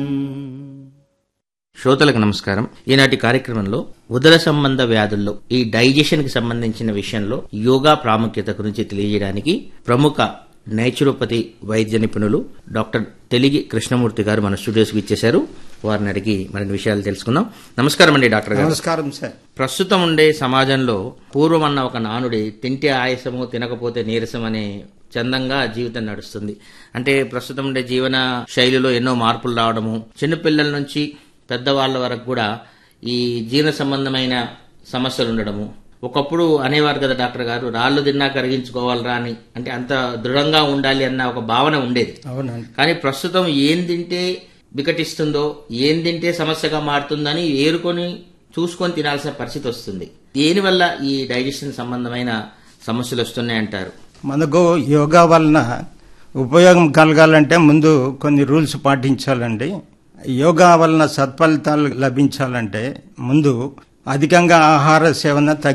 శ్రోతలకు నమస్కారం ఈనాటి కార్యక్రమంలో ఉదర సంబంధ వ్యాధుల్లో ఈ డైజెషన్ కి సంబంధించిన విషయంలో యోగా ప్రాముఖ్యత గురించి తెలియజేయడానికి ప్రముఖ నేచురోపతి వైద్య నిపుణులు డాక్టర్ తెలిగి కృష్ణమూర్తి గారు మన స్టూడియోస్కి ఇచ్చేశారు వారిని అడిగి మరిన్ని విషయాలు తెలుసుకుందాం నమస్కారం అండి డాక్టర్ గారు నమస్కారం సార్ ప్రస్తుతం ఉండే సమాజంలో పూర్వం అన్న ఒక నానుడి తింటే ఆయాసము తినకపోతే నీరసం అనే చందంగా జీవితం నడుస్తుంది అంటే ప్రస్తుతం ఉండే జీవన శైలిలో ఎన్నో మార్పులు రావడము చిన్నపిల్లల నుంచి పెద్దవాళ్ళ వరకు కూడా ఈ జీర్ణ సంబంధమైన సమస్యలు ఉండడము ఒకప్పుడు అనేవారు కదా డాక్టర్ గారు రాళ్ళు తిన్నా కరిగించుకోవాలరా అని అంటే అంత దృఢంగా ఉండాలి అన్న ఒక భావన ఉండేది అవునండి కానీ ప్రస్తుతం ఏం తింటే వికటిస్తుందో ఏం తింటే సమస్యగా మారుతుందని ఏరుకొని చూసుకొని తినాల్సిన పరిస్థితి వస్తుంది దేనివల్ల ఈ డైజెషన్ సంబంధమైన సమస్యలు వస్తున్నాయంటారు మనకు యోగా వలన ఉపయోగం కలగాలంటే ముందు కొన్ని రూల్స్ పాటించాలండి యోగా వలన సత్ఫలితాలు లభించాలంటే ముందు అధికంగా ఆహార సేవన తగ్గి